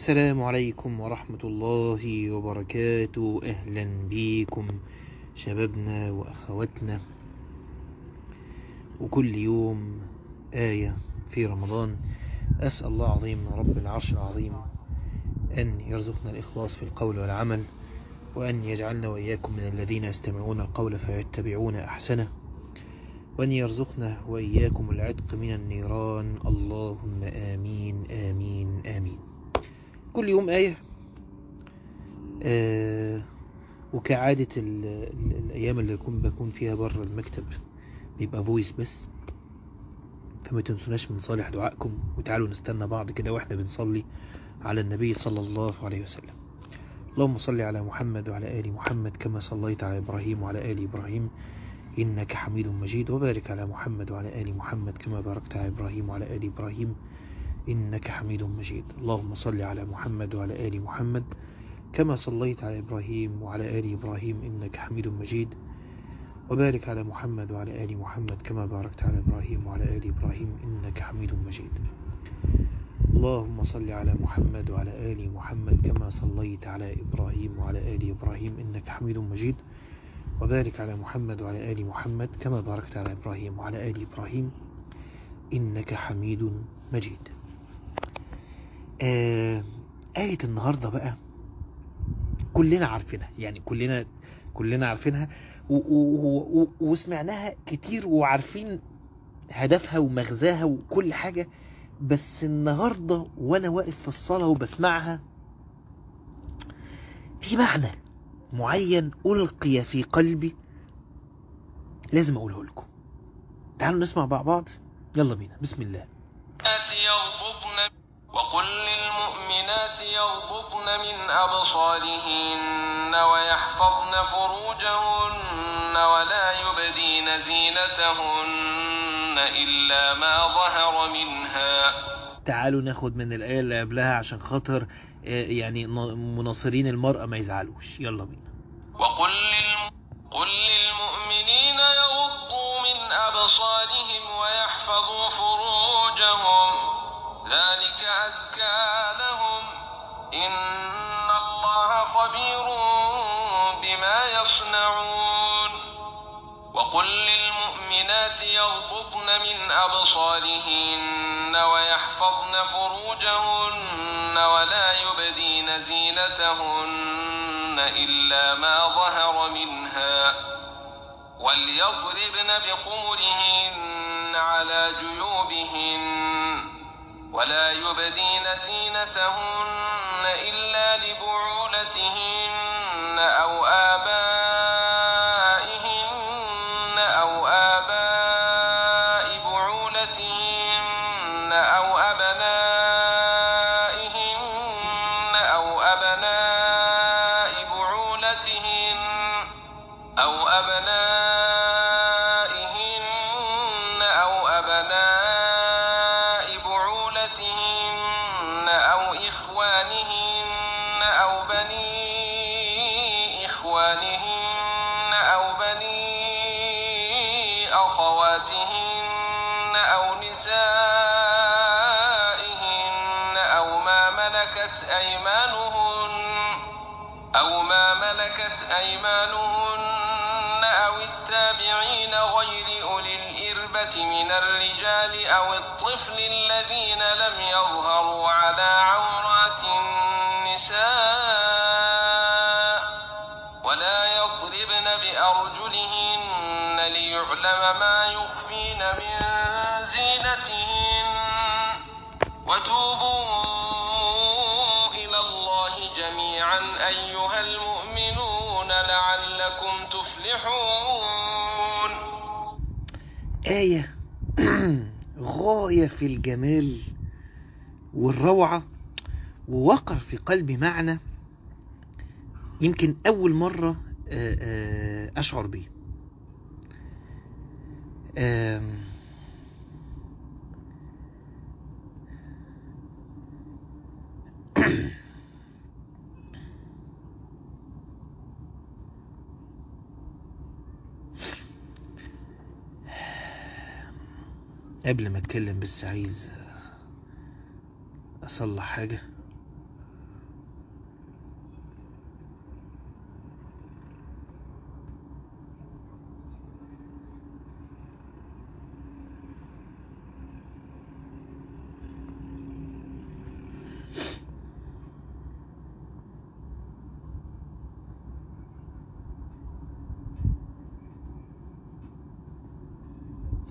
السلام عليكم ورحمة الله وبركاته أهلا بكم شبابنا وأخواتنا وكل يوم آية في رمضان أسأل الله عظيم رب العرش العظيم أن يرزقنا الإخلاص في القول والعمل وأن يجعلنا وإياكم من الذين يستمعون القول فيتبعون أحسنه وأن يرزقنا وإياكم العتق من النيران اللهم آمين آمين آمين كل يوم آية آه وكعادة ال ال الأيام اللي بكون بكون فيها بره المكتب بيبقى فويس بس فما تنسوناش من صالح دعائكم وتعالوا نستنى بعض كده واحنا بنصلي على النبي صلى الله عليه وسلم اللهم صل على محمد وعلى آل محمد كما صليت على إبراهيم وعلى آل إبراهيم إنك حميد مجيد وبارك على محمد وعلى آل محمد كما باركت على إبراهيم وعلى آل إبراهيم إنك حميد مجيد اللهم صل على محمد وعلى آل محمد كما صليت على إبراهيم وعلى آل إبراهيم إنك حميد مجيد وبارك على محمد وعلى آل محمد كما باركت على إبراهيم وعلى آل إبراهيم إنك حميد مجيد اللهم صل على محمد وعلى آل محمد كما صليت على إبراهيم وعلى آل إبراهيم إنك حميد مجيد وبارك على محمد وعلى آل محمد كما باركت على إبراهيم وعلى آل إبراهيم إنك حميد مجيد آه آية النهاردة بقى كلنا عارفينها يعني كلنا كلنا عارفينها و و و وسمعناها كتير وعارفين هدفها ومغزاها وكل حاجة بس النهاردة وانا واقف في الصلاة وبسمعها في معنى معين ألقي في قلبي لازم أقوله لكم تعالوا نسمع مع بعض يلا بينا بسم الله يغضضن وقل للمؤمنات يغضضن من أبصارهن ويحفظن فروجهن ولا يبدين زينتهن إلا ما ظهر منها تعالوا ناخد من الآية اللي قبلها عشان خاطر آه، يعني ن- مناصرين المرأة ما يزعلوش يلا بينا وقل للم... قل للمؤمنين يغضوا من أبصارهم ويحفظوا فروجهم ذلك أزكى لهم إن الله خبير بما يصنعون وقل للمؤمنات يغضضن من أبصارهن ويحفظن فروجهن ولا يبدين زينتهن إلا ما ظهر منها وليضربن بخمرهن على جيوبهن ولا يبدين زينتهن إلا لبعولتهن أو آبائهن أو آباء بعولتهن أو أبنائهن أو أبناء بعولتهن أو أبنائهن أو أبناء بعولتهن أو إخوانهن أو بني إخوانهن أو بني أخواتهن أو نسائهن أو ما ملكت أيمانهن أو ما ملكت أيمانهن أو التابعين غير أولي الإربة من الرجال أو الطفل الذين لم يظهروا على عورات النساء ولا يضربن بأرجلهن ليعلم ما يخفين من زينتهن وتوبوا إلى الله جميعا أيها المؤمنون لعلكم تفلحون آية غاية في الجمال والروعة ووقر في قلبي معنى يمكن أول مرة آه، آه، أشعر بيه آم، قبل ما اتكلم بس عايز اصلح حاجة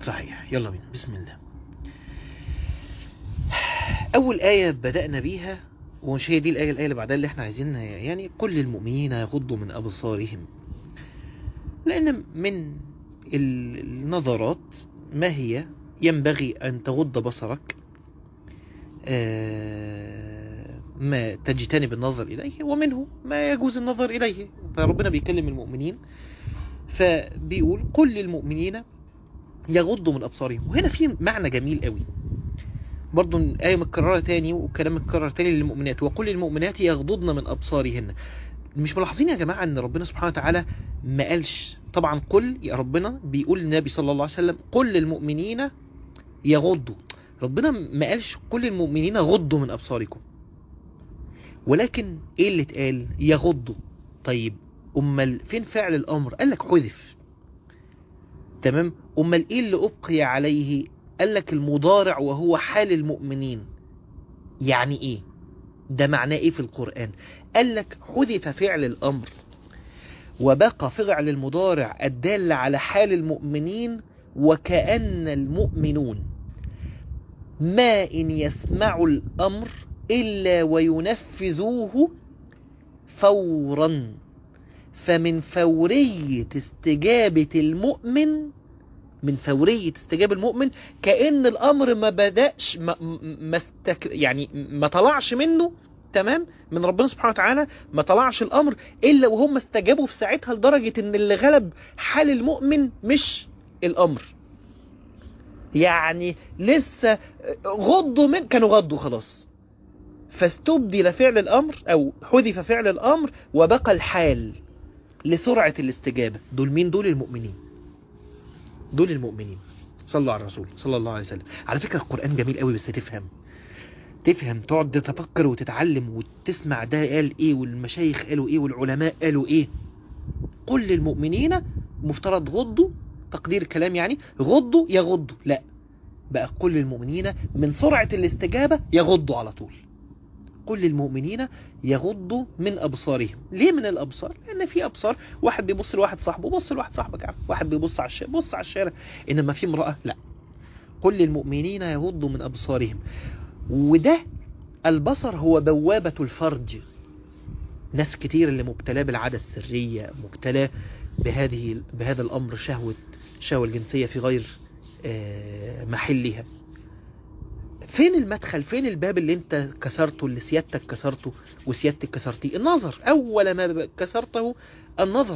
صحيح يلا بينا بسم الله أول آية بدأنا بيها ومش هي دي الآية الآية اللي بعدها اللي احنا عايزينها يعني كل المؤمنين يغضوا من أبصارهم لأن من النظرات ما هي ينبغي أن تغض بصرك آه، ما تجتنب النظر إليه ومنه ما يجوز النظر إليه فربنا بيكلم المؤمنين فبيقول كل المؤمنين يغضوا من أبصارهم وهنا في معنى جميل قوي برضو الآية متكررة تاني والكلام متكرر تاني للمؤمنات وقل للمؤمنات يغضضن من أبصارهن مش ملاحظين يا جماعة ان ربنا سبحانه وتعالى ما قالش طبعا قل يا ربنا بيقول للنبي صلى الله عليه وسلم قل للمؤمنين يغضوا ربنا ما قالش كل المؤمنين غضوا من أبصاركم ولكن ايه اللي اتقال يغضوا طيب امال فين فعل الامر قال لك حذف تمام امال ايه اللي ابقي عليه قال لك المضارع وهو حال المؤمنين يعني ايه ده معناه ايه في القرآن قال لك حذف فعل الامر وبقى فعل المضارع الدال على حال المؤمنين وكأن المؤمنون ما إن يسمعوا الأمر إلا وينفذوه فورا فمن فورية استجابة المؤمن من فورية استجابة المؤمن كأن الأمر ما بدأش ما, ما استك يعني ما طلعش منه تمام من ربنا سبحانه وتعالى ما طلعش الأمر إلا وهم استجابوا في ساعتها لدرجة إن اللي غلب حال المؤمن مش الأمر يعني لسه غضوا من كانوا غضوا خلاص فاستبدل فعل الأمر أو حذف فعل الأمر وبقى الحال لسرعة الاستجابة دول مين دول المؤمنين دول المؤمنين صلوا على الرسول صلى الله عليه وسلم على فكرة القرآن جميل قوي بس تفهم تفهم تقعد تتفكر وتتعلم وتسمع ده قال ايه والمشايخ قالوا ايه والعلماء قالوا ايه قل للمؤمنين مفترض غضوا تقدير الكلام يعني غضوا يغضوا لا بقى قل للمؤمنين من سرعة الاستجابة يغضوا على طول قل للمؤمنين يغضوا من أبصارهم ليه من الأبصار؟ لأن في أبصار واحد بيبص لواحد صاحبه بص لواحد صاحبك عارف واحد بيبص على الشارع بص على الشارع إنما في امرأة لا قل للمؤمنين يغضوا من أبصارهم وده البصر هو بوابة الفرج ناس كتير اللي مبتلاه بالعادة السرية مبتلاه بهذه بهذا الأمر شهوة الشهوة الجنسية في غير محلها فين المدخل فين الباب اللي انت كسرته اللي سيادتك كسرته وسيادتك كسرتيه النظر اول ما كسرته النظر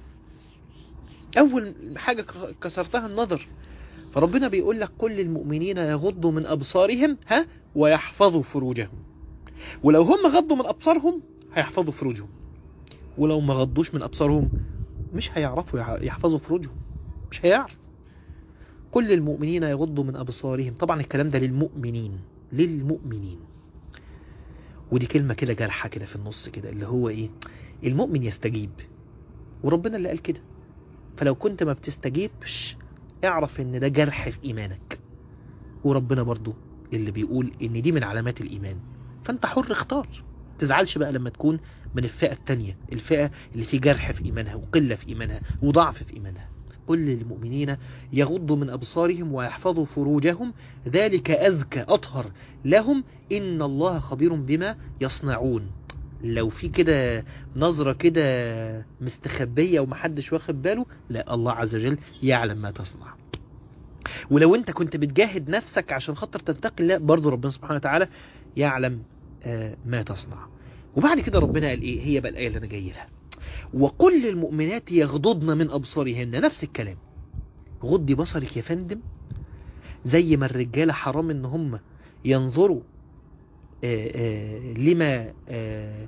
اول حاجة كسرتها النظر فربنا بيقول لك كل المؤمنين يغضوا من ابصارهم ها ويحفظوا فروجهم ولو هم غضوا من ابصارهم هيحفظوا فروجهم ولو ما غضوش من ابصارهم مش هيعرفوا يحفظوا فروجهم مش هيعرف كل المؤمنين يغضوا من أبصارهم طبعا الكلام ده للمؤمنين للمؤمنين ودي كلمة كده جرحة كده في النص كده اللي هو ايه المؤمن يستجيب وربنا اللي قال كده فلو كنت ما بتستجيبش اعرف ان ده جرح في ايمانك وربنا برضو اللي بيقول ان دي من علامات الايمان فانت حر اختار تزعلش بقى لما تكون من الفئة التانية الفئة اللي في جرح في ايمانها وقلة في ايمانها وضعف في ايمانها قل للمؤمنين يغضوا من أبصارهم ويحفظوا فروجهم ذلك أزكى أطهر لهم إن الله خبير بما يصنعون لو في كده نظرة كده مستخبية ومحدش واخد باله لا الله عز وجل يعلم ما تصنع ولو انت كنت بتجاهد نفسك عشان خاطر تنتقل لا برضو ربنا سبحانه وتعالى يعلم ما تصنع وبعد كده ربنا قال ايه هي بقى الآية اللي انا جاي لها وقل للمؤمنات يغضضن من أبصارهن نفس الكلام غضي بصرك يا فندم زي ما الرجالة حرام ان هم ينظروا آآ آآ لما آآ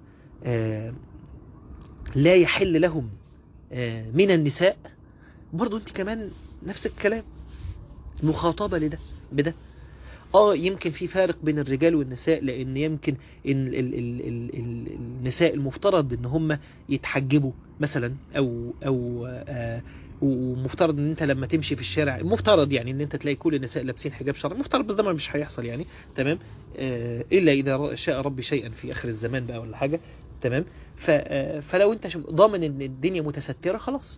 لا يحل لهم من النساء برضو انت كمان نفس الكلام مخاطبة لده بده اه يمكن في فارق بين الرجال والنساء لان يمكن إن ال ال ال ال ال النساء المفترض ان هم يتحجبوا مثلا او او آه ومفترض ان انت لما تمشي في الشارع المفترض يعني ان انت تلاقي كل النساء لابسين حجاب شرعي مفترض بس ده مش هيحصل يعني تمام آه الا اذا شاء ربي شيئا في اخر الزمان بقى ولا حاجه تمام فلو انت ضامن ان الدنيا متستره خلاص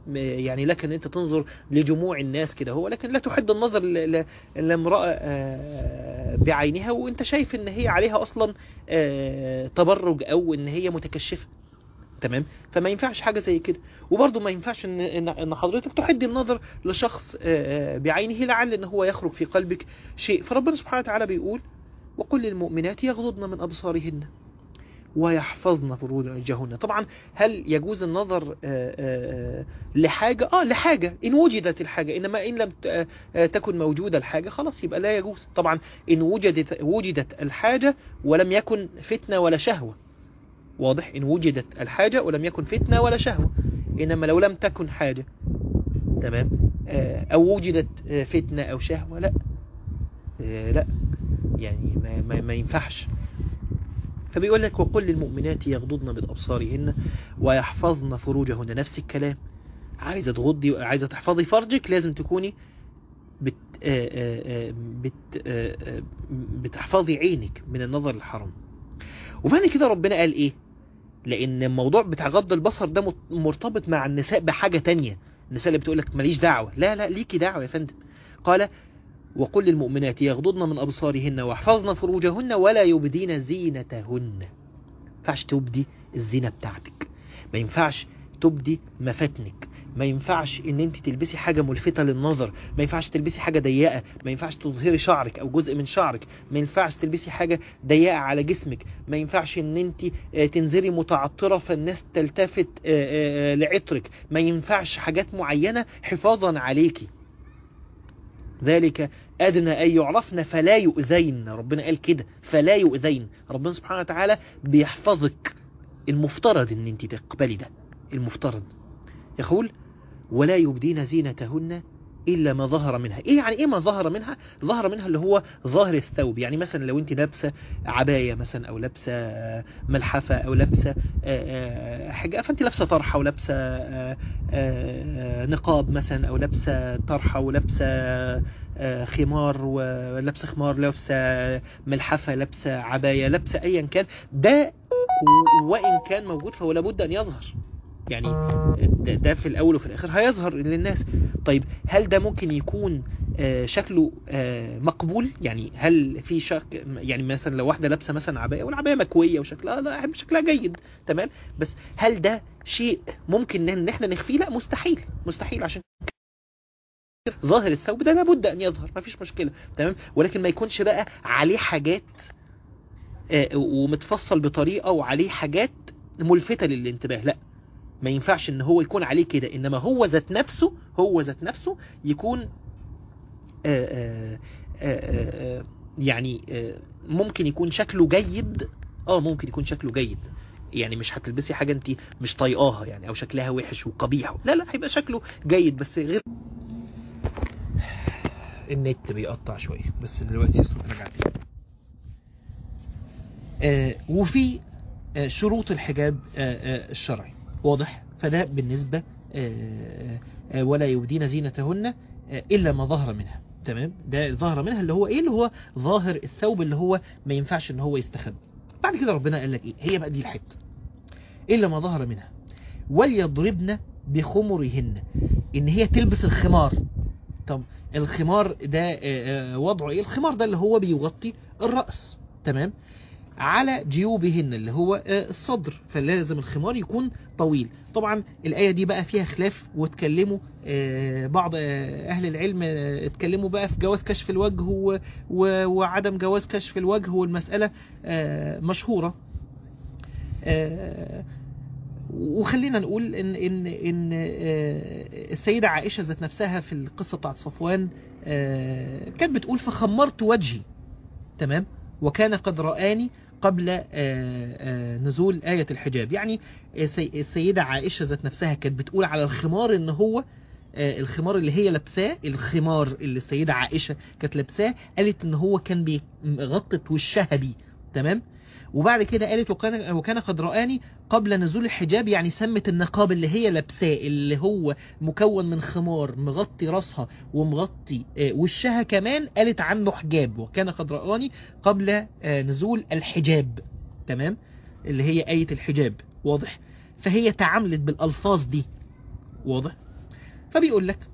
م- يعني لك ان انت تنظر لجموع الناس كده هو لكن لا تحد النظر ل- ل- لامرأة آه، بعينها وانت شايف ان هي عليها اصلا آه، تبرج او ان هي متكشفة تمام فما ينفعش حاجة زي كده وبرضه ما ينفعش ان ان إن حضرتك تحدي النظر لشخص آه، آه، بعينه لعل ان هو يخرج في قلبك شيء فربنا سبحانه وتعالى بيقول وقل للمؤمنات يغضضن من ابصارهن ويحفظن فروجهن طبعا هل يجوز النظر آه، آه، لحاجة اه لحاجة ان وجدت الحاجة انما ان لم ت- آه، تكن موجودة الحاجة خلاص يبقى لا يجوز طبعا ان وجدت وجدت الحاجة ولم يكن فتنة ولا شهوة واضح ان وجدت الحاجة ولم يكن فتنة ولا شهوة انما لو لم تكن حاجة تمام آه، او وجدت آه، فتنة او شهوة لا آه، لا يعني ما, ما, ما ينفعش فبيقول لك وقل للمؤمنات يغضضن من أبصارهن ويحفظن فروجهن نفس الكلام عايزة تغضي عايزة تحفظي فرجك لازم تكوني بت آه، آه، آه، بت آه، آه، بتحفظي عينك من النظر الحرام وبعد كده ربنا قال ايه لان الموضوع بتاع غض البصر ده مت- مرتبط مع النساء بحاجة تانية النساء اللي بتقول لك ماليش دعوة لا لا ليكي دعوة يا فندم قال وقل للمؤمنات يغضضن من أبصارهن ويحفظن فروجهن ولا يبدين زينتهن ما ينفعش تبدي الزينة بتاعتك ما ينفعش تبدي مفاتنك ما ينفعش ان انت تلبسي حاجة ملفتة للنظر ما ينفعش تلبسي حاجة ضيقة ما ينفعش تظهري شعرك او جزء من شعرك ما ينفعش تلبسي حاجة ضيقة على جسمك ما ينفعش ان انت آه، تنزلي متعطرة فالناس تلتفت آه، آه، آه، لعطرك ما ينفعش حاجات معينة حفاظا عليكي ذلك أدنى أن يعرفن فلا يؤذين ربنا قال كده فلا يؤذين ربنا سبحانه وتعالى بيحفظك المفترض ان انت تقبلي ده المفترض يقول ولا يبدين زينتهن إلا ما ظهر منها إيه يعني إيه ما ظهر منها ظهر منها اللي هو ظاهر الثوب يعني مثلا لو أنت لابسة عباية مثلا أو لابسة آه، ملحفة أو لابسة آه، آه، حاجة فأنت لابسة طرحة ولابسة آه، آه، نقاب مثلا أو لابسة طرحة ولابسة آه، خمار ولابسة خمار لابسة ملحفة لابسة عباية لابسة أيا كان ده و- وإن كان موجود فهو لابد أن يظهر يعني ده, ده في الأول وفي الآخر هيظهر للناس طيب هل ده ممكن يكون آه، شكله آه، مقبول يعني هل في شك يعني مثلا لو واحدة لابسة مثلا عباية والعباية مكوية وشكلها لا أحب شكلها جيد تمام بس هل ده شيء ممكن ان احنا نخفيه لا مستحيل مستحيل عشان ظاهر الثوب ده لابد ان يظهر مفيش مشكلة تمام ولكن ما يكونش بقى عليه حاجات آه، ومتفصل بطريقة وعليه حاجات ملفتة للانتباه لا ما ينفعش ان هو يكون عليه كده انما هو ذات نفسه هو ذات نفسه يكون آه، آه، آه، آه، يعني آه، ممكن يكون شكله جيد اه ممكن يكون شكله جيد يعني مش هتلبسي حاجة انت مش طايقاها يعني او شكلها وحش وقبيح لا لا هيبقى شكله جيد بس غير النت بيقطع شوية بس دلوقتي الصوت رجع تاني آه وفي آه شروط الحجاب آه آه الشرعي واضح فده بالنسبة آه آه ولا يبدين زينتهن آه إلا ما ظهر منها تمام ده ظهر منها اللي هو ايه اللي هو ظاهر الثوب اللي هو ما ينفعش ان هو يستخبى بعد كده ربنا قال لك ايه هي بقى دي الحته الا ما ظهر منها وليضربن بخمرهن ان هي تلبس الخمار طب الخمار ده آه، آه، وضعه ايه الخمار ده اللي هو بيغطي الرأس تمام على جيوبهن اللي هو آه، الصدر فلازم الخمار يكون طويل طبعا الآية دي بقى فيها خلاف واتكلموا آه، بعض آه، أهل العلم آه، اتكلموا بقى في جواز كشف الوجه و- و- وعدم جواز كشف الوجه والمسألة آه، مشهورة آه، وخلينا نقول ان ان ان آه، السيده عائشه ذات نفسها في القصه بتاعت صفوان آه، كانت بتقول فخمرت وجهي تمام وكان قد رآني قبل آه، آه، نزول آية الحجاب يعني السي- السيدة عائشة ذات نفسها كانت بتقول على الخمار ان هو آه، الخمار اللي هي لابساه الخمار اللي السيدة عائشة كانت لابساه قالت ان هو كان بيغطت وشها بيه تمام وبعد كده قالت وكان وكان قد رآني قبل نزول الحجاب يعني سمت النقاب اللي هي لابساه اللي هو مكون من خمار مغطي راسها ومغطي آه، وشها كمان قالت عنه حجاب وكان قد رآني قبل آه، نزول الحجاب تمام اللي هي آية الحجاب واضح فهي تعاملت بالألفاظ دي واضح فبيقول لك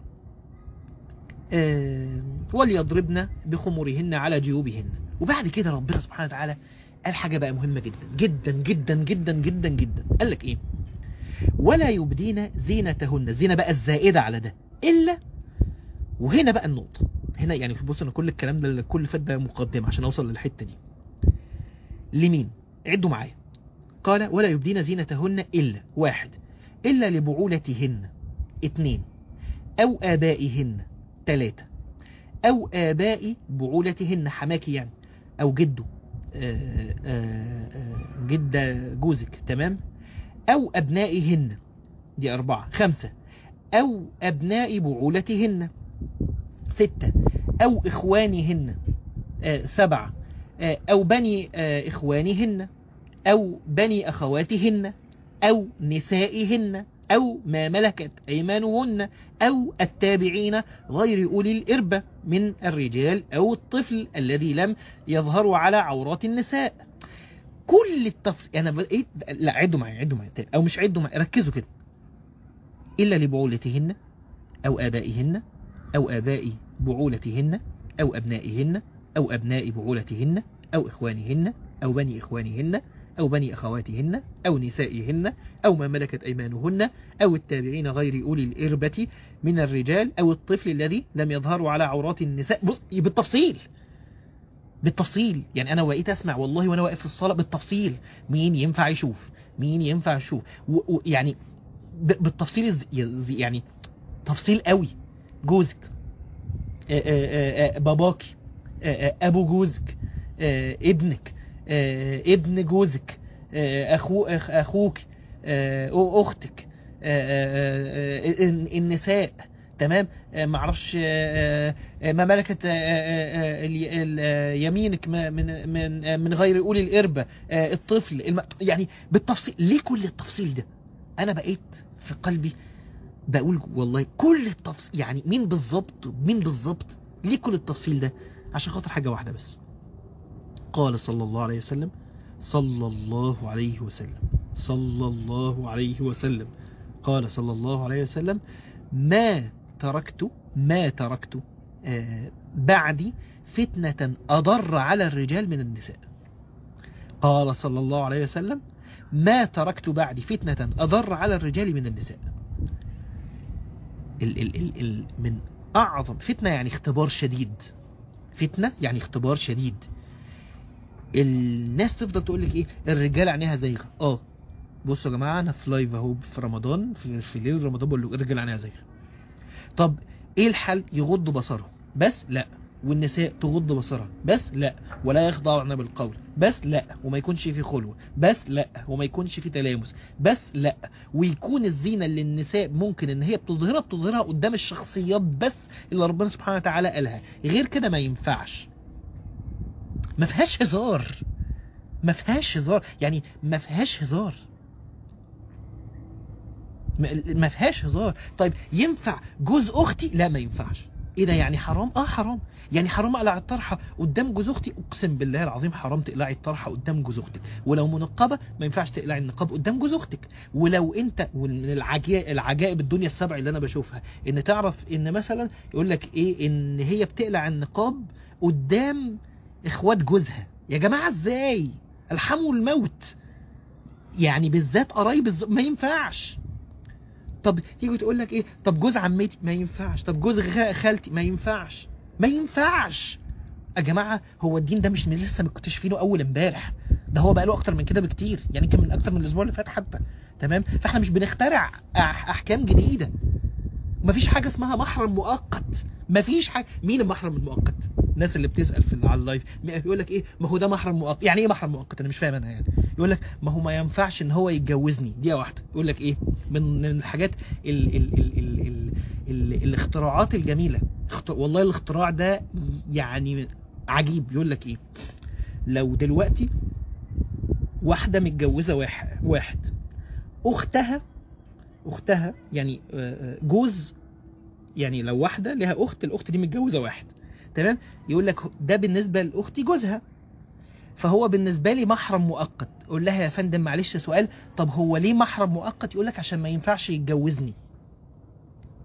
آه، وليضربن بخمرهن على جيوبهن وبعد كده ربنا سبحانه وتعالى قال حاجة بقى مهمة جدا جدا جدا جدا جدا جدا قال لك ايه ولا يبدين زينتهن الزينة بقى الزائدة على ده إلا وهنا بقى النقطة هنا يعني بص انا كل الكلام ده كل فات ده مقدمة عشان اوصل للحتة دي لمين عدوا معايا قال ولا يبدين زينتهن إلا واحد إلا لبعولتهن اثنين أو آبائهن ثلاثة أو آباء بعولتهن حماكي يعني أو جده آه، آه، آه، جد جوزك تمام أو أبنائهن دي أربعة خمسة أو أبناء بعولتهن ستة أو إخوانهن آه، سبعة آه، أو بني آه، إخوانهن أو بني أخواتهن أو نسائهن أو ما ملكت أيمانهن أو التابعين غير أولي الإربة من الرجال أو الطفل الذي لم يظهروا على عورات النساء كل التفصيل أنا ب... إيه؟ لا عدوا معايا عدوا معايا تاني. أو مش عدوا معايا ركزوا كده إلا لبعولتهن أو آبائهن أو آباء بعولتهن أو أبنائهن أو أبناء بعولتهن أو إخوانهن أو بني إخوانهن أو بني أخواتهن أو نسائهن أو ما ملكت أيمانهن أو التابعين غير أولي الإربة من الرجال أو الطفل الذي لم يظهروا على عورات النساء بص بالتفصيل بالتفصيل يعني أنا بقيت أسمع والله وأنا واقف في الصلاة بالتفصيل مين ينفع يشوف مين ينفع يشوف و- و- يعني ب- بالتفصيل الز- يز- يعني تفصيل قوي جوزك آه، آه، آه، باباكي آه، آه، ابو جوزك آه، ابنك آه، ابن جوزك آه، اخو أخ- اخوك آه، أو اختك آه، آه، آه، الن- النساء تمام آه، معرفش آه، آه، ما ملكت آه، آه، آه، ال- ال- آه، يمينك ما- من من آه، من غير اولي الاربه آه، الطفل الم- يعني بالتفصيل ليه كل التفصيل ده انا بقيت في قلبي بقول والله كل التفصيل يعني مين بالظبط مين بالظبط ليه كل التفصيل ده عشان خاطر حاجة واحدة بس قال صلى الله عليه وسلم صلى الله عليه وسلم صلى الله عليه وسلم قال صلى الله عليه وسلم ما تركت ما تركت آه بعدي فتنة أضر على الرجال من النساء قال صلى الله عليه وسلم ما تركت بعدي فتنة أضر على الرجال من النساء ال ال ال ال من أعظم فتنة يعني اختبار شديد فتنة يعني اختبار شديد الناس تفضل تقول لك ايه الرجال عينيها زيغة اه بصوا يا جماعة انا في لايف اهو في رمضان في, في ليل رمضان بقول لكم الرجال عينيها زيغة طب ايه الحل يغضوا بصرهم بس لا والنساء تغض بصرها بس لا ولا يخضعن بالقول بس لا وما يكونش في خلوة بس لا وما يكونش في تلامس بس لا ويكون الزينة اللي النساء ممكن ان هي بتظهرها بتظهرها قدام الشخصيات بس اللي ربنا سبحانه وتعالى قالها غير كده ما ينفعش ما فيهاش هزار ما فيهاش هزار يعني ما فيهاش هزار ما- ما فيهاش هزار طيب ينفع جوز اختي لا ما ينفعش ايه ده يعني حرام اه حرام يعني حرام اقلع الطرحه قدام جوز اختي اقسم بالله العظيم حرام تقلعي الطرحه قدام جوز اختك ولو منقبه ما ينفعش تقلعي النقاب قدام جوز اختك ولو انت ومن العجائب العجائب الدنيا السبع اللي انا بشوفها ان تعرف ان مثلا يقول لك ايه ان هي بتقلع النقاب قدام اخوات جوزها يا جماعه ازاي الحموا الموت يعني بالذات قرايب الز... ما ينفعش طب تيجي تقول لك ايه طب جوز عمتي ما ينفعش طب جوز غ- خالتي ما ينفعش ما ينفعش يا جماعه هو الدين ده مش من لسه مكتشفينه اول امبارح ده هو بقى له اكتر من كده بكتير يعني كان من اكتر من الاسبوع اللي فات حتى تمام فاحنا مش بنخترع أح- احكام جديده مفيش حاجه اسمها محرم مؤقت مفيش حاجه مين المحرم المؤقت الناس اللي بتسال في على اللايف يقول لك ايه ما هو ده محرم مؤقت يعني ايه محرم مؤقت انا مش فاهم انا يعني يقول لك ما هو ما ينفعش ان هو يتجوزني دي واحده يقول لك ايه من من الحاجات ال ال ال ال ال ال الاختراعات الجميله اخت- والله الاختراع ده يعني عجيب يقول لك ايه لو دلوقتي واحده متجوزه واحد واحد اختها اختها يعني آه، آه، جوز يعني لو واحده لها اخت الاخت دي متجوزه واحد تمام يقول لك ده بالنسبه لاختي جوزها فهو بالنسبه لي محرم مؤقت اقول لها يا فندم معلش سؤال طب هو ليه محرم مؤقت يقول لك عشان ما ينفعش يتجوزني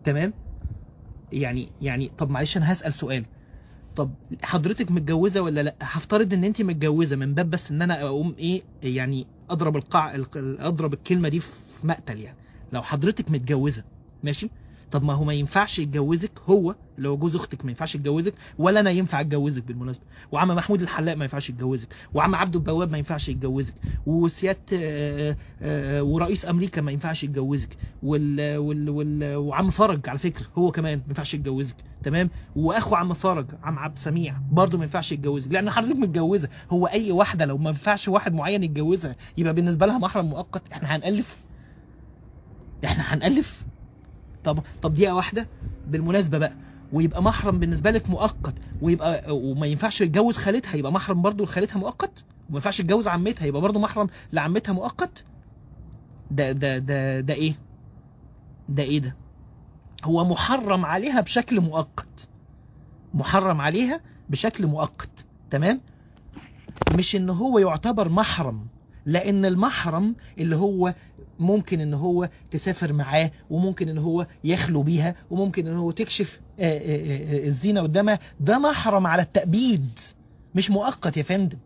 تمام يعني يعني طب معلش انا هسال سؤال طب حضرتك متجوزه ولا لا هفترض ان انت متجوزه من باب بس ان انا اقوم ايه يعني اضرب القاع الق- اضرب الكلمه دي في مقتل يعني لو حضرتك متجوزه ماشي طب ما هو ما ينفعش يتجوزك هو اللي هو جوز اختك ما ينفعش يتجوزك ولا انا ينفع اتجوزك بالمناسبه وعم محمود الحلاق ما ينفعش يتجوزك وعم عبد البواب ما ينفعش يتجوزك وسياده آه، آه، ورئيس امريكا ما ينفعش يتجوزك وال وال وال وعم فرج على فكره هو كمان ما ينفعش يتجوزك تمام واخو عم فرج عم عبد سميع برضه ما ينفعش يتجوزك لان حضرتك متجوزه هو اي واحده لو ما ينفعش واحد معين يتجوزها يبقى بالنسبه لها محرم مؤقت احنا هنالف احنا هنالف طب طب دقيقه واحده بالمناسبه بقى ويبقى محرم بالنسبه لك مؤقت ويبقى وما ينفعش يتجوز خالتها يبقى محرم برضه لخالتها مؤقت وما ينفعش يتجوز عمتها يبقى برضه محرم لعمتها مؤقت ده ده ده ده ايه ده ايه ده هو محرم عليها بشكل مؤقت محرم عليها بشكل مؤقت تمام مش ان هو يعتبر محرم لان المحرم اللي هو ممكن ان هو تسافر معاه وممكن ان هو يخلو بيها وممكن ان هو تكشف آه، آه، آه، الزينة قدامها ده محرم على التأبيد مش مؤقت يا فندم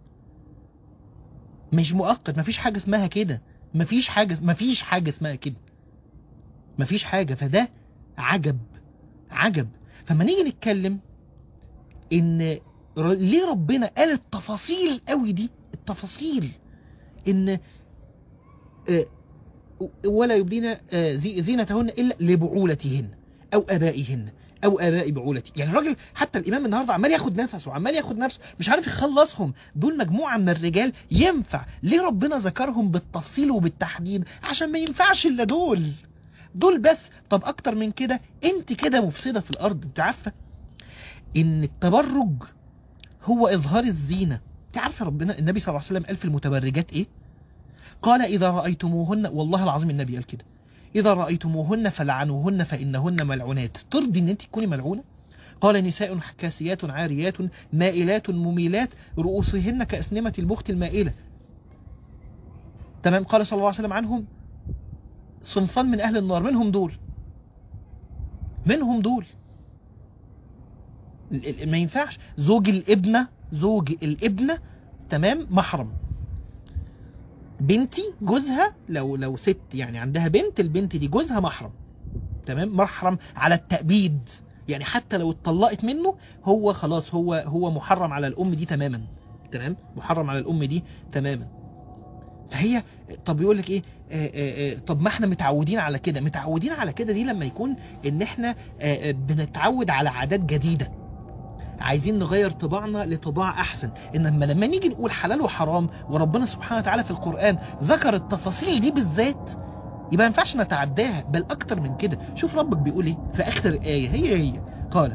مش مؤقت مفيش حاجة اسمها كده مفيش حاجة مفيش حاجة اسمها كده مفيش حاجة فده عجب عجب فما نيجي نتكلم ان ر- ليه ربنا قال التفاصيل قوي دي التفاصيل ان آه، ولا يبدين آه، زي- زينتهن الا لبعولتهن او ابائهن او اباء بعولتي يعني الراجل حتى الامام النهارده عمال ياخد نفسه وعمال ياخد نفسه مش عارف يخلصهم دول مجموعه من الرجال ينفع ليه ربنا ذكرهم بالتفصيل وبالتحديد عشان ما ينفعش الا دول دول بس طب اكتر من كده انت كده مفسده في الارض انت عارفه ان التبرج هو اظهار الزينه انت عارفه ربنا النبي صلى الله عليه وسلم قال في المتبرجات ايه قال اذا رايتموهن والله العظيم النبي قال كده اذا رايتموهن فلعنوهن فانهن ملعونات ترضي ان انت تكوني ملعونه قال نساء كاسيات عاريات مائلات مميلات رؤوسهن كأسنمة البخت المائلة تمام قال صلى الله عليه وسلم عنهم صنفان من أهل النار منهم دول منهم دول ال- ال- ما ينفعش زوج الابنة زوج الابنة تمام محرم بنتي جوزها لو لو ست يعني عندها بنت البنت دي جوزها محرم تمام محرم على التأبيد يعني حتى لو اتطلقت منه هو خلاص هو هو محرم على الأم دي تماما تمام محرم على الأم دي تماما فهي طب يقول لك ايه آه آه آه طب ما احنا متعودين على كده متعودين على كده دي لما يكون ان احنا آه آه بنتعود على عادات جديده عايزين نغير طباعنا لطباع احسن انما لما نيجي نقول حلال وحرام وربنا سبحانه وتعالى في القران ذكر التفاصيل دي بالذات يبقى ما ينفعش نتعداها بل اكتر من كده شوف ربك بيقول ايه في اخر الايه هي هي قال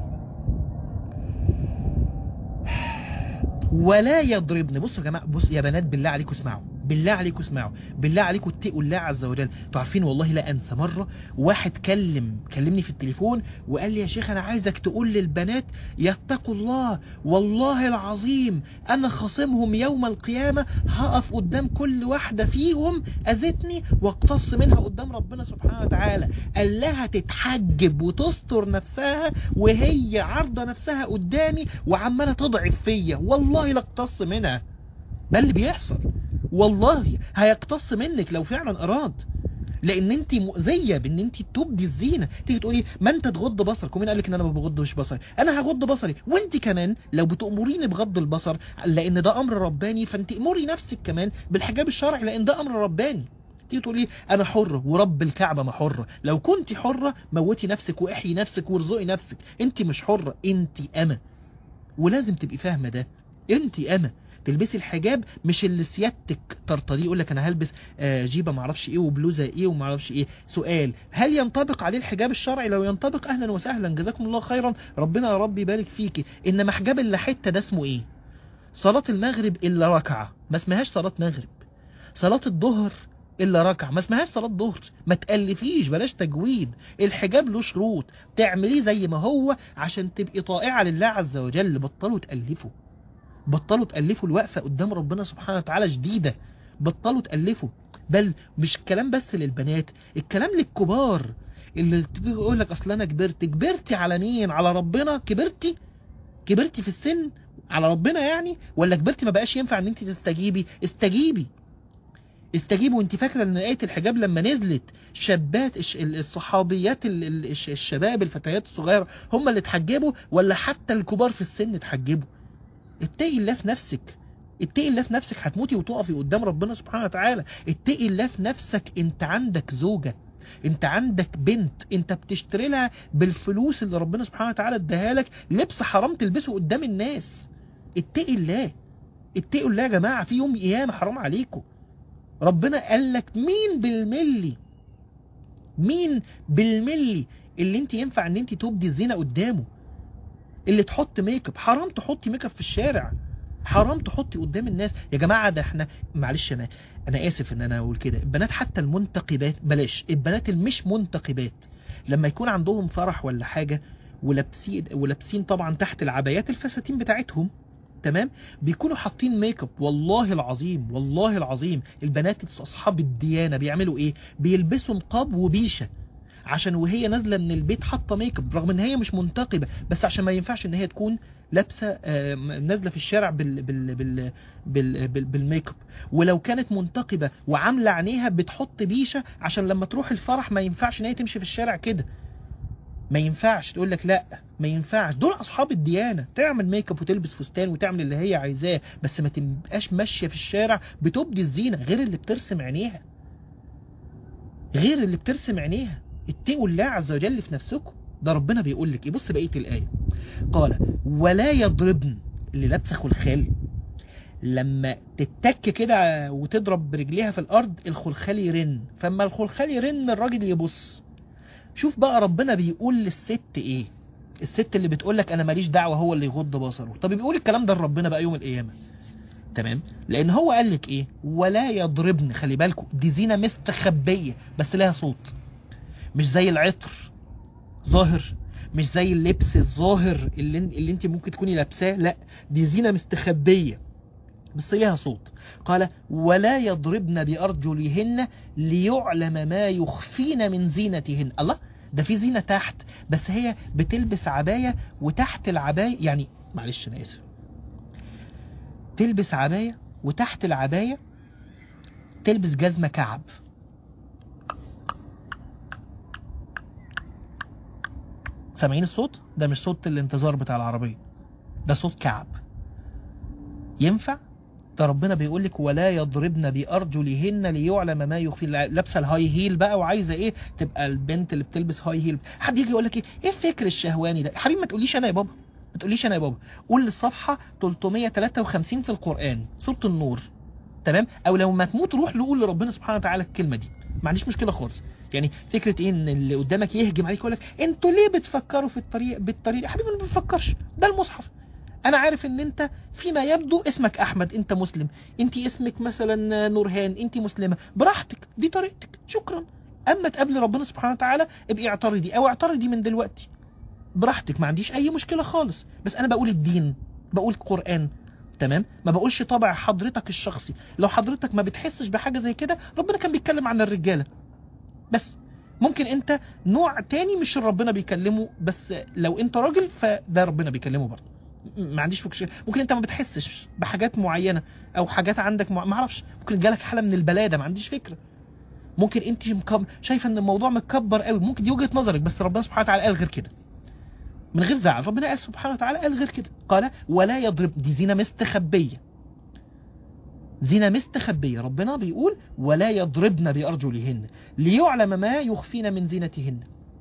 ولا يضربن بصوا يا جماعه بص يا بنات بالله عليكم اسمعوا بالله عليكم اسمعوا بالله عليكم اتقوا الله عز وجل انتوا عارفين والله لا انسى مره واحد كلم كلمني في التليفون وقال لي يا شيخ انا عايزك تقول للبنات يتقوا الله والله العظيم انا خاصمهم يوم القيامه هقف قدام كل واحده فيهم اذتني واقتص منها قدام ربنا سبحانه وتعالى قال لها تتحجب وتستر نفسها وهي عارضه نفسها قدامي وعماله تضعف فيا والله لا اقتص منها ده اللي بيحصل والله هيقتص منك لو فعلا اراد لان انت مؤذيه بان انت تبدي الزينه تيجي تقولي ما انت تغض بصرك ومين قال لك ان انا ما بغضش بصري انا هغض بصري وانت كمان لو بتامريني بغض البصر لان ده امر رباني فانت امري نفسك كمان بالحجاب الشرعي لان ده امر رباني تيجي تقولي انا حر ورب الكعبه ما حره لو كنت حره موتي نفسك واحيي نفسك وارزقي نفسك انت مش حره انت اما ولازم تبقي فاهمه ده انت اما تلبسي الحجاب مش اللي سيادتك ترتضيه يقول لك انا هلبس آه، جيبه معرفش ايه وبلوزه ايه ومعرفش ايه سؤال هل ينطبق عليه الحجاب الشرعي لو ينطبق اهلا وسهلا جزاكم الله خيرا ربنا يا رب يبارك فيكي انما حجاب اللي حته ده اسمه ايه صلاه المغرب الا ركعه ما اسمهاش صلاه مغرب صلاه الظهر الا ركعه ما اسمهاش صلاه ظهر ما تالفيش بلاش تجويد الحجاب له شروط تعمليه زي ما هو عشان تبقي طائعه لله عز وجل بطلوا تالفوا بطلوا تألفوا الوقفة قدام ربنا سبحانه وتعالى جديدة بطلوا تألفوا بل مش الكلام بس للبنات الكلام للكبار اللي تيجي يقول لك اصل انا كبرت كبرتي على مين على ربنا كبرتي كبرتي في السن على ربنا يعني ولا كبرتي ما بقاش ينفع ان انت تستجيبي استجيبي استجيبي وانت فاكره ان ايه الحجاب لما نزلت شابات الش- ال- الصحابيات ال- ال- الش- الشباب الفتيات الصغيره هم اللي اتحجبوا ولا حتى الكبار في السن اتحجبوا اتقي الله في نفسك اتقي الله في نفسك هتموتي وتقفي قدام ربنا سبحانه وتعالى اتقي الله في نفسك انت عندك زوجة انت عندك بنت انت بتشتري لها بالفلوس اللي ربنا سبحانه وتعالى اداها لك لبس حرام تلبسه قدام الناس اتقي الله اتقوا الله يا جماعة في يوم قيامة حرام عليكم ربنا قال لك مين بالملي مين بالملي اللي انت ينفع ان انت تبدي الزنا قدامه اللي تحط ميك اب حرام تحطي ميك اب في الشارع حرام تحطي قدام الناس يا جماعه ده احنا معلش انا انا اسف ان انا اقول كده البنات حتى المنتقبات بلاش البنات المش منتقبات لما يكون عندهم فرح ولا حاجه ولابسين ولابسين طبعا تحت العبايات الفساتين بتاعتهم تمام بيكونوا حاطين ميك اب والله العظيم والله العظيم البنات اصحاب الديانه بيعملوا ايه بيلبسوا نقاب وبيشه عشان وهي نازله من البيت حاطه ميك اب رغم ان هي مش منتقبه بس عشان ما ينفعش ان هي تكون لابسه آه، نازله في الشارع بال بال بال بال بال بالميك اب ولو كانت منتقبه وعامله عينيها بتحط بيشه عشان لما تروح الفرح ما ينفعش ان هي تمشي في الشارع كده ما ينفعش تقول لك لا ما ينفعش دول اصحاب الديانه تعمل ميك اب وتلبس فستان وتعمل اللي هي عايزاه بس ما تبقاش ماشيه في الشارع بتبدي الزينه غير اللي بترسم عينيها غير اللي بترسم عينيها اتقوا الله عز وجل في نفسكم ده ربنا بيقول لك ايه بص بقيه الايه قال ولا يضربن اللي لابسه خلخال لما تتك كده وتضرب برجليها في الارض الخلخال يرن فاما الخلخال يرن الراجل يبص شوف بقى ربنا بيقول للست ايه الست اللي بتقول لك انا ماليش دعوه هو اللي يغض بصره طب بيقول الكلام ده لربنا بقى يوم القيامه تمام لان هو قال لك ايه ولا يضربن خلي بالكم دي زينه مستخبيه بس لها صوت مش زي العطر ظاهر مش زي اللبس الظاهر اللي, اللي انت ممكن تكوني لابساه لا دي زينه مستخبيه بس ليها صوت قال ولا يضربن بأرجلهن ليعلم ما يخفين من زينتهن الله ده في زينة تحت بس هي بتلبس عباية وتحت العباية يعني معلش أنا آسف تلبس عباية وتحت العباية تلبس جزمة كعب سامعين الصوت؟ ده مش صوت الانتظار بتاع العربية ده صوت كعب ينفع؟ ده ربنا بيقول لك ولا يضربن بارجلهن ليعلم ما يخفي لابسه الهاي هيل بقى وعايزه ايه تبقى البنت اللي بتلبس هاي هيل حد يجي يقول لك ايه ايه الفكر الشهواني ده يا حبيبي ما تقوليش انا يا بابا ما تقوليش انا يا بابا قول للصفحه 353 في القران سوره النور تمام او لو ما تموت روح لقول لربنا سبحانه وتعالى الكلمه دي ما عنديش مشكله خالص يعني فكره ايه ان اللي قدامك يهجم عليك يقول لك انتوا ليه بتفكروا في الطريق بالطريق يا حبيبي انا ما بفكرش ده المصحف انا عارف ان انت فيما يبدو اسمك احمد انت مسلم انت اسمك مثلا نورهان انت مسلمه براحتك دي طريقتك شكرا اما تقابل ربنا سبحانه وتعالى ابقي اعترضي او اعترضي من دلوقتي براحتك ما عنديش اي مشكله خالص بس انا بقول الدين بقول القران تمام ما بقولش طبع حضرتك الشخصي لو حضرتك ما بتحسش بحاجه زي كده ربنا كان بيتكلم عن الرجاله بس ممكن انت نوع تاني مش ربنا بيكلمه بس لو انت راجل فده ربنا بيكلمه برضه ما عنديش فكره ممكن انت ما بتحسش بحاجات معينه او حاجات عندك مع... ما اعرفش ممكن جالك حاله من البلاده ما عنديش فكره ممكن انت مكب... شايفه ان الموضوع متكبر قوي ممكن دي وجهه نظرك بس ربنا سبحانه وتعالى قال غير كده من غير زعل ربنا قال سبحانه وتعالى قال غير كده قال ولا يضرب دي زينه مستخبيه زينة مستخبية ربنا بيقول ولا يضربن بأرجلهن ليعلم ما يخفين من زينتهن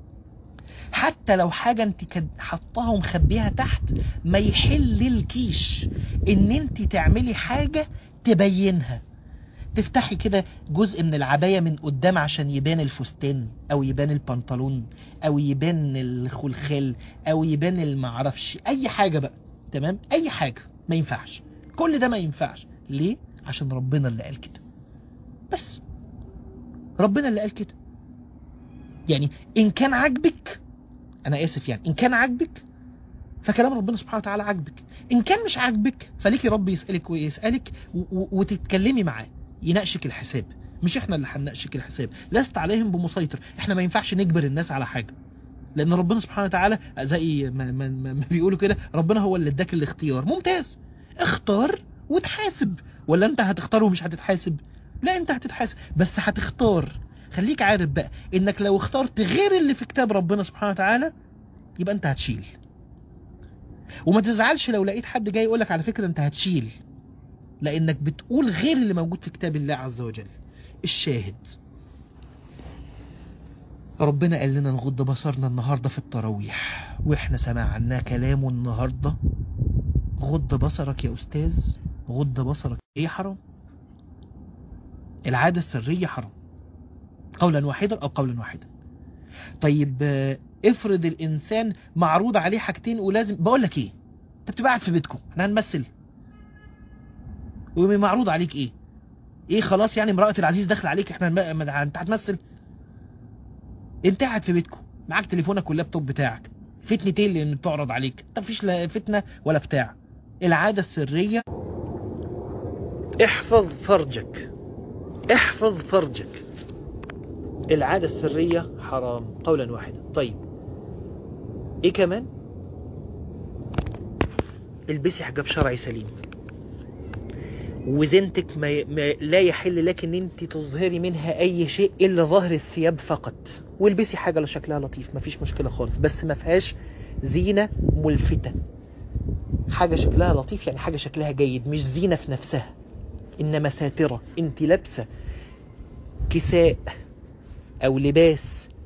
حتى لو حاجة انت كد- حطاها ومخبيها تحت ما يحللكيش ان انت تعملي حاجة تبينها تفتحي كده جزء من العباية من قدام عشان يبان الفستان او يبان البنطلون او يبان الخلخال او يبان المعرفش اي حاجة بقى تمام اي حاجة ما ينفعش كل ده ما ينفعش ليه عشان ربنا اللي قال كده بس ربنا اللي قال كده يعني ان كان عاجبك انا اسف يعني ان كان عاجبك فكلام ربنا سبحانه وتعالى عاجبك ان كان مش عاجبك فليكي رب يسالك ويسالك و- و- وتتكلمي معاه يناقشك الحساب مش احنا اللي هنناقشك الحساب لست عليهم بمسيطر احنا ما ينفعش نجبر الناس على حاجه لان ربنا سبحانه وتعالى زي ما, ما, ما ما بيقولوا كده ربنا هو اللي اداك الاختيار ممتاز اختار وتحاسب ولا انت هتختار ومش هتتحاسب لا انت هتتحاسب بس هتختار خليك عارف بقى انك لو اخترت غير اللي في كتاب ربنا سبحانه وتعالى يبقى انت هتشيل وما تزعلش لو لقيت حد جاي يقولك على فكرة انت هتشيل لانك بتقول غير اللي موجود في كتاب الله عز وجل الشاهد ربنا قال لنا نغض بصرنا النهاردة في التراويح واحنا سمعنا كلامه النهاردة غض بصرك يا استاذ غض بصرك ايه حرام العادة السرية حرام قولا واحدا او قولا واحدا طيب آه، افرض الانسان معروض عليه حاجتين ولازم بقول لك ايه انت بتبقى قاعد في بيتكم احنا هنمثل ومعروض عليك ايه ايه خلاص يعني امرأة العزيز داخل عليك احنا هنم- ما- انت هتمثل انت قاعد في بيتكم معاك تليفونك واللابتوب بتاعك فتنتين اللي بتعرض عليك انت مفيش لا فتنة ولا بتاع العادة السرية احفظ فرجك احفظ فرجك العادة السرية حرام قولا واحدا طيب ايه كمان البسي حجاب شرعي سليم وزنتك ما ما لا يحل لك ان انت تظهري منها اي شيء الا ظهر الثياب فقط والبسي حاجه لا شكلها لطيف مفيش مشكله خالص بس ما فيهاش زينه ملفته حاجه شكلها لطيف يعني حاجه شكلها جيد مش زينه في نفسها انما ساتره انت لابسه كساء او لباس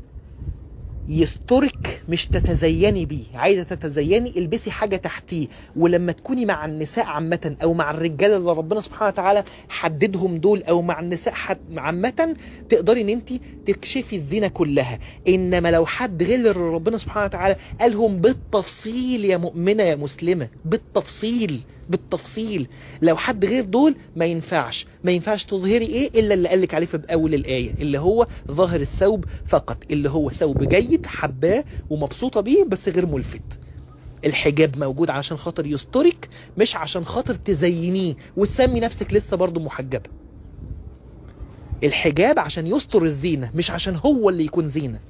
يسترك مش تتزيني بيه عايزه تتزيني البسي حاجه تحتيه ولما تكوني مع النساء عامه او مع الرجاله اللي ربنا سبحانه وتعالى حددهم دول او مع النساء حد- عامه تقدري ان انت تكشفي الزينه كلها انما لو حد غير اللي ربنا سبحانه وتعالى قالهم بالتفصيل يا مؤمنه يا مسلمه بالتفصيل بالتفصيل لو حد غير دول ما ينفعش ما ينفعش تظهري ايه الا اللي قالك عليه في اول الايه اللي هو ظاهر الثوب فقط اللي هو ثوب جيد حباه ومبسوطه بيه بس غير ملفت الحجاب موجود عشان خاطر يسترك مش عشان خاطر تزينيه وتسمي نفسك لسه برضو محجبه الحجاب عشان يستر الزينه مش عشان هو اللي يكون زينه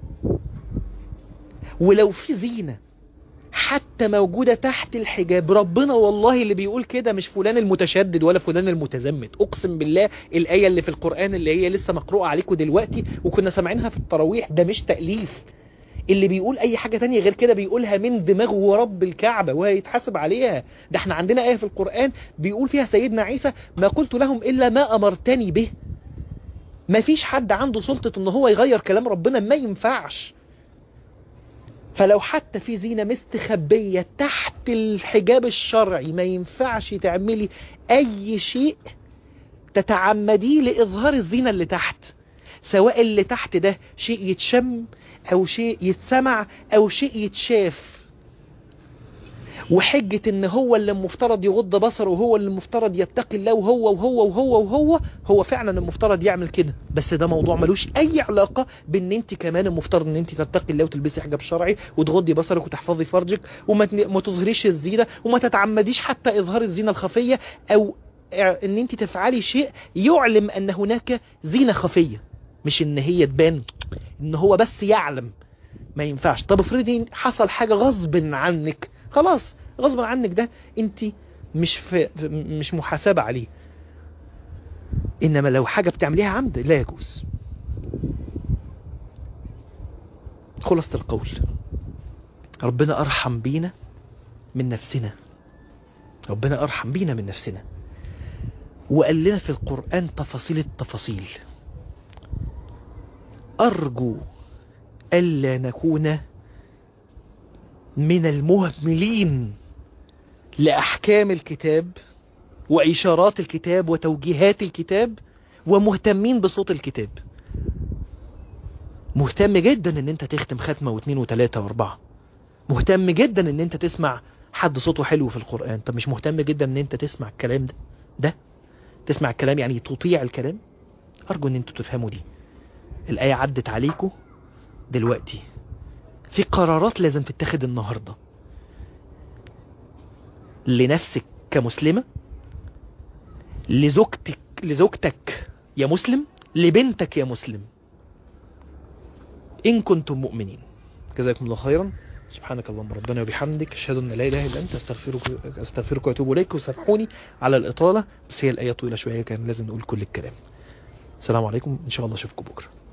ولو في زينه حتى موجودة تحت الحجاب ربنا والله اللي بيقول كده مش فلان المتشدد ولا فلان المتزمت اقسم بالله الآية اللي في القرآن اللي هي لسه مقروءة عليكم دلوقتي وكنا سامعينها في التراويح ده مش تأليف اللي بيقول اي حاجة تانية غير كده بيقولها من دماغه ورب الكعبة وهيتحاسب عليها ده احنا عندنا آية في القرآن بيقول فيها سيدنا عيسى ما قلت لهم إلا ما أمرتني به ما فيش حد عنده سلطة ان هو يغير كلام ربنا ما ينفعش فلو حتى في زينة مستخبية تحت الحجاب الشرعي ما ينفعش تعملي أي شيء تتعمديه لإظهار الزينة اللي تحت سواء اللي تحت ده شيء يتشم أو شيء يتسمع أو شيء يتشاف وحجة ان هو اللي المفترض يغض بصره وهو اللي المفترض يتقي الله وهو وهو وهو وهو هو فعلا المفترض يعمل كده بس ده موضوع ملوش اي علاقة بان انت كمان المفترض ان انت تتقي الله وتلبسي حجاب شرعي وتغضي بصرك وتحفظي فرجك وما تن- ما تظهريش الزينة وما تتعمديش حتى اظهار الزينة الخفية او ان انت تفعلي شيء يعلم ان هناك زينة خفية مش ان هي تبان ان هو بس يعلم ما ينفعش طب افرضي حصل حاجة غصب عنك خلاص غصب عنك ده انت مش في مش محاسبة عليه انما لو حاجة بتعمليها عمد لا يجوز خلاصة القول ربنا ارحم بينا من نفسنا ربنا ارحم بينا من نفسنا وقال لنا في القرآن تفاصيل التفاصيل أرجو ألا نكون من المهملين لأحكام الكتاب وإشارات الكتاب وتوجيهات الكتاب ومهتمين بصوت الكتاب مهتم جدا ان انت تختم ختمة واثنين وثلاثة واربعة مهتم جدا ان انت تسمع حد صوته حلو في القرآن طب مش مهتم جدا ان انت تسمع الكلام ده ده تسمع الكلام يعني تطيع الكلام ارجو ان انتوا تفهموا دي الآية عدت عليكم دلوقتي في قرارات لازم تتخذ النهاردة لنفسك كمسلمة لزوجتك لزوجتك يا مسلم لبنتك يا مسلم إن كنتم مؤمنين جزاكم الله خيرا سبحانك اللهم ربنا وبحمدك اشهد ان لا اله الا انت استغفرك استغفرك واتوب اليك وسامحوني على الاطاله بس هي الايه طويله شويه كان لازم نقول كل الكلام السلام عليكم ان شاء الله اشوفكم بكره